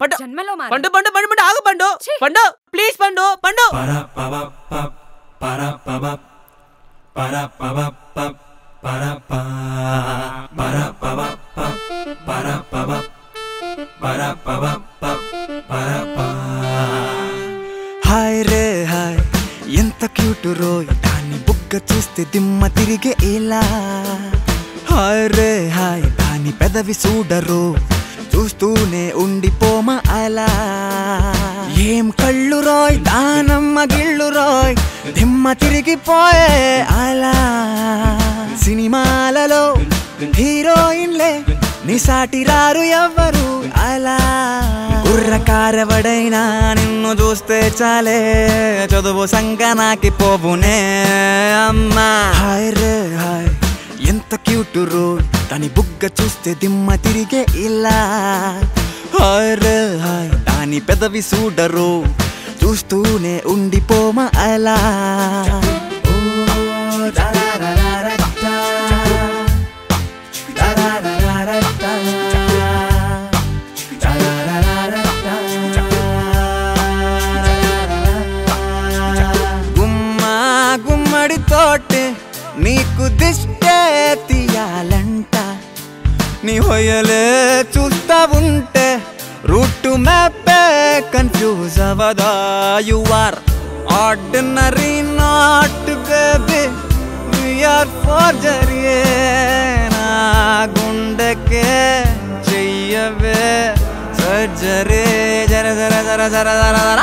పండు జన్మలో మారను. పండు పండు పండు పండు ఆగు పండు ఛీ. పండు ప్లీజ్ పండు పండు హాయ్ రే హాయ్ ఎంత క్యూట్ రోయ్ దాన్ని బుగ్గ చూస్తే దిమ్మ తిరిగే ఇలా హాయ్ రే హాయ్ దాని పెదవి చూడరు చూస్తూనే ఉండిపోమ అలా ఏం కళ్ళు రోయ్ దానమ్మ గిళ్ళు రోయ్ దిమ్మ తిరిగిపోయే అలా సినిమాలలో హీరోయిన్లే నిసాటి రారు ఎవ్వరు అలా కుర్రకారవడైనా నిన్ను చూస్తే చాలే చదువు సంకనాకి పోవునే అమ్మా హాయ్ రే హాయ్ ఎంత క్యూట్ రో దాని బుగ్గ చూస్తే దిమ్మ తిరిగే ఇలా హాయ్ రే హాయ్ దాని పెదవి చూడరు చూస్తూనే ఉండిపోమ అలా ఓ, దారారారారా, దారారారారా. గుమ్మా గుమ్మడి తోటే నీకు దిష్టే తీయాలంట నీ హొయ్యలే చూస్తా ఉంటే రూట్ మ్యాపే కన్ఫ్యూజ్ అవదా you are ordinary not baby we are forgery నా గుండెకే చెయ్యవే సర్జరీ జర జర జర జర జర జర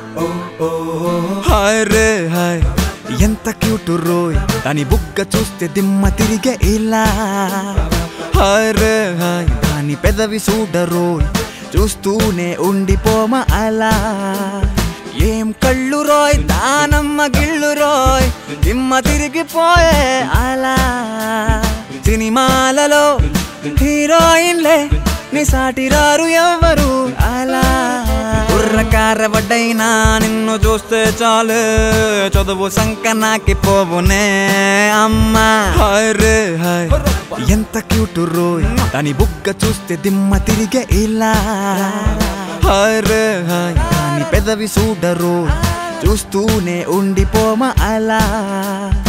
హాయ్ రే హాయ్ ఎంత క్యూట్ రోయ్ దాని బుగ్గ చూస్తే దిమ్మ తిరిగే ఇలా హాయ్ రే హాయ్ దాని పెదవి చూడరోయ్ చూస్తూనే ఉండిపోమ అలా ఏం కళ్ళు రోయ్ దానమ్మ గిళ్ళు రోయ్ దిమ్మ తిరిగిపోయే అలా సినిమాలలో హీరోయిన్లే నీ సాటి రారు ఎవ్వరు అలా కుర్రకారవడ్డైనా నిన్ను చూస్తే చాలు చదువు సంకనాకి పోవునే అమ్మా హాయ్ రే హాయ్ ఎంత క్యూట్ రోయ్ దాని బుగ్గ చూస్తే దిమ్మ తిరిగే ఇలా హాయ్ రే హాయ్ దాని పెదవి చూడరు చూస్తూనే ఉండిపోమ అలా